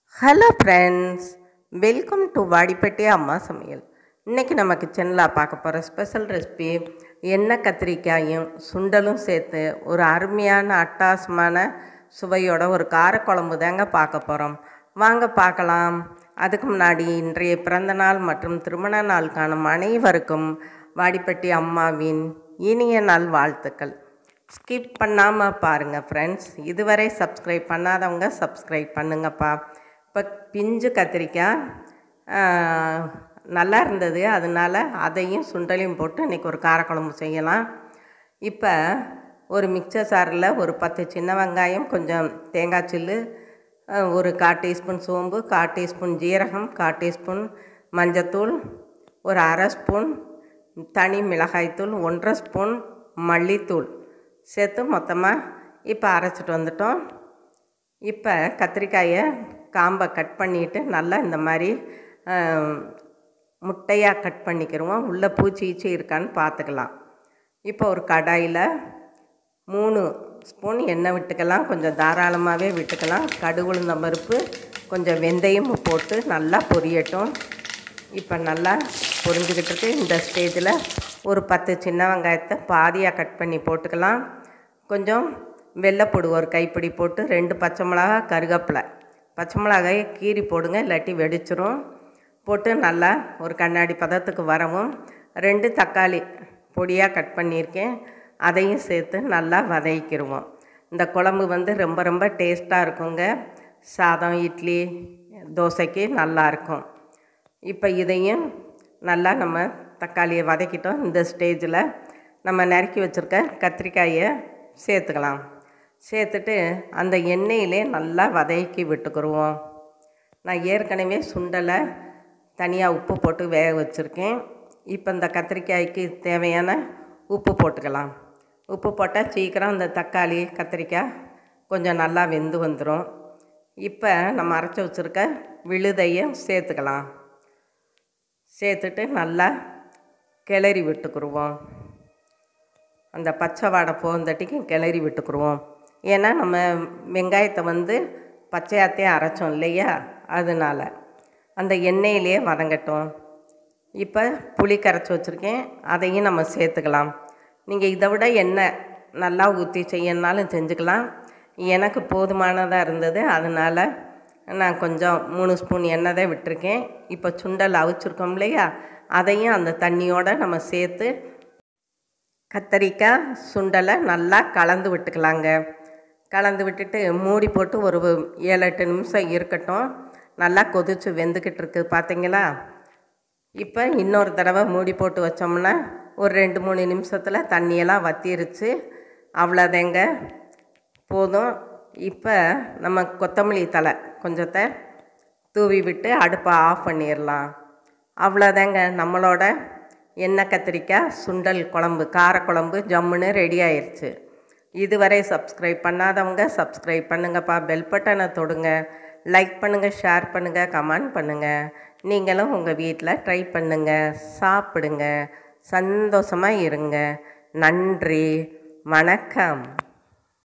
hello friends welcome to Vadipatti அம்மா சமையல் இன்றைக்கி நம்ம கிச்சனில் பார்க்க போகிற ஸ்பெஷல் ரெசிபி எண்ணெய் கத்திரிக்காயும் சுண்டலும் சேர்த்து ஒரு அருமையான அட்டாசமான சுவையோட ஒரு காரக்குழம்பு தாங்க பார்க்க போகிறோம் வாங்க பார்க்கலாம் அதுக்கு முன்னாடி இன்றைய பிறந்தநாள் மற்றும் திருமண நாள் காணும் அனைவருக்கும் வாடிப்பட்டி அம்மாவின் இனிய நாள் வாழ்த்துக்கள் ஸ்கிப் பண்ணாமல் பாருங்கள் ஃப்ரெண்ட்ஸ் இதுவரை சப்ஸ்கிரைப் பண்ணாதவங்க சப்ஸ்கிரைப் பண்ணுங்கப்பா இப்போ பிஞ்சு கத்திரிக்காய் ஆஹ், நல்லா இருந்தது அதனால அதையும் சுண்டலையும் போட்டு இன்றைக்கி ஒரு காரக்குழம்பு செய்யலாம் இப்போ ஒரு மிக்சர் சாரில் ஒரு பத்து சின்ன வெங்காயம் கொஞ்சம் தேங்காய் சில்லு ஆஹ், ஒரு கால் டீஸ்பூன் சோம்பு கால் டீஸ்பூன் ஜீரகம் கால் டீஸ்பூன் மஞ்சத்தூள் ஒரு அரை ஸ்பூன் தனி மிளகாய்த்தூள் ஒன்றரை ஸ்பூன் மல்லித்தூள் சேர்த்து மொத்தமாக இப்போ அரைச்சிட்டு வந்துட்டோம் இப்போ கத்திரிக்காயை காம்பை கட் பண்ணிட்டு நல்லா இந்த மாதிரி முட்டையாக கட் பண்ணிக்கிருவோம் உள்ளே பூச்சி ஈச்சி இருக்கான்னு பார்த்துக்கலாம் இப்போ ஒரு கடாயில் மூணு ஸ்பூன் எண்ணெய் விட்டுக்கலாம் கொஞ்சம் தாராளமாகவே விட்டுக்கலாம் கடுகு உளுந்தம் பருப்பு கொஞ்சம் வெந்தயமும் போட்டு நல்லா பொரியட்டும் இப்போ நல்லா பொரிஞ்சுக்கிட்டு இருக்கு இந்த ஸ்டேஜில் ஒரு பத்து சின்ன வெங்காயத்தை பாதியாக கட் பண்ணி போட்டுக்கலாம் கொஞ்சம் வெள்ளைப்பொடி ஒரு கைப்பிடி போட்டு ரெண்டு பச்சை மிளகா கருவேப்பிலை பச்சை மிளகாயை கீறி போடுங்க இல்லாட்டி வெடிச்சிரும் போட்டு நல்லா ஒரு கண்ணாடி பதத்துக்கு வரவும் ரெண்டு தக்காளி பொடியாக கட் பண்ணியிருக்கேன் அதையும் சேர்த்து நல்லா வதக்கிடுவோம் இந்த குழம்பு வந்து ரொம்ப ரொம்ப டேஸ்ட்டாக இருக்குங்க சாதம் இட்லி தோசைக்கு நல்லா இருக்கும் இப்போ இதையும் நல்லா நம்ம தக்காளியை வதக்கிட்டோம் இந்த ஸ்டேஜில் நம்ம நறுக்கி வச்சுருக்க கத்திரிக்காயை சேர்த்துக்கலாம் சேர்த்துட்டு அந்த எண்ணெயிலே நல்லா வதக்கி விட்டுக்குருவோம் நான் ஏற்கனவே சுண்டலை தனியாக உப்பு போட்டு வேக வச்சுருக்கேன் இப்போ இந்த கத்திரிக்காய்க்கு தேவையான உப்பு போட்டுக்கலாம் உப்பு போட்டால் சீக்கிரம் இந்த தக்காளி கத்திரிக்காய் கொஞ்சம் நல்லா வெந்து வந்துடும் இப்போ நம்ம அரைச்சி வச்சுருக்க விழுதையை சேர்த்துக்கலாம் சேர்த்துட்டு நல்லா கிளறி விட்டுக்குருவோம் அந்த பச்சை வாடை போந்தட்டிக்கு கிளறி விட்டுக்குருவோம் ஏன்னா நம்ம வெங்காயத்தை வந்து பச்சையாத்தையே அரைச்சோம் இல்லையா அதனால் அந்த எண்ணெயிலே வதங்கட்டும் இப்போ புளி கரைச்சி வச்சுருக்கேன் அதையும் நம்ம சேர்த்துக்கலாம் நீங்கள் இதை விட எண்ணெய் நல்லா ஊற்றி செய்யணுனாலும் செஞ்சுக்கலாம் எனக்கு போதுமானதாக இருந்தது அதனால் நான் கொஞ்சம் மூணு ஸ்பூன் எண்ணெய் தான் விட்டுருக்கேன் இப்போ சுண்டல் அவிச்சிருக்கோம் இல்லையா அதையும் அந்த தண்ணியோடு நம்ம சேர்த்து கத்தரிக்காய் சுண்டலை நல்லா கலந்து விட்டுக்கலாங்க கலந்து விட்டுட்டு மூடி போட்டு ஒரு ஏழு எட்டு நிமிஷம் இருக்கட்டும் நல்லா கொதிச்சு வெந்துக்கிட்டு இருக்கு பார்த்தீங்களா இப்போ இன்னொரு தடவை மூடி போட்டு வச்சோம்னா ஒரு ரெண்டு மூணு நிமிஷத்தில் தண்ணியெல்லாம் வத்திருச்சு அவ்வளோதேங்க போதும் இப்போ நம்ம கொத்தமல்லி தலை கொஞ்சத்தை தூவி விட்டு அடுப்பை ஆஃப் பண்ணிடலாம் அவ்வளோதாங்க நம்மளோட எண்ணெய் கத்திரிக்காய் சுண்டல் குழம்பு காரக்குழம்பு ஜம்முன்னு ரெடி ஆயிடுச்சு இதுவரை சப்ஸ்கிரைப் பண்ணாதவங்க சப்ஸ்கிரைப் பண்ணுங்கப்பா பெல் பட்டனை தொடுங்க லைக் பண்ணுங்கள் ஷேர் பண்ணுங்கள் கமெண்ட் பண்ணுங்கள் நீங்களும் உங்கள் வீட்டில் ட்ரை பண்ணுங்கள் சாப்பிடுங்க சந்தோஷமாக இருங்க நன்றி வணக்கம்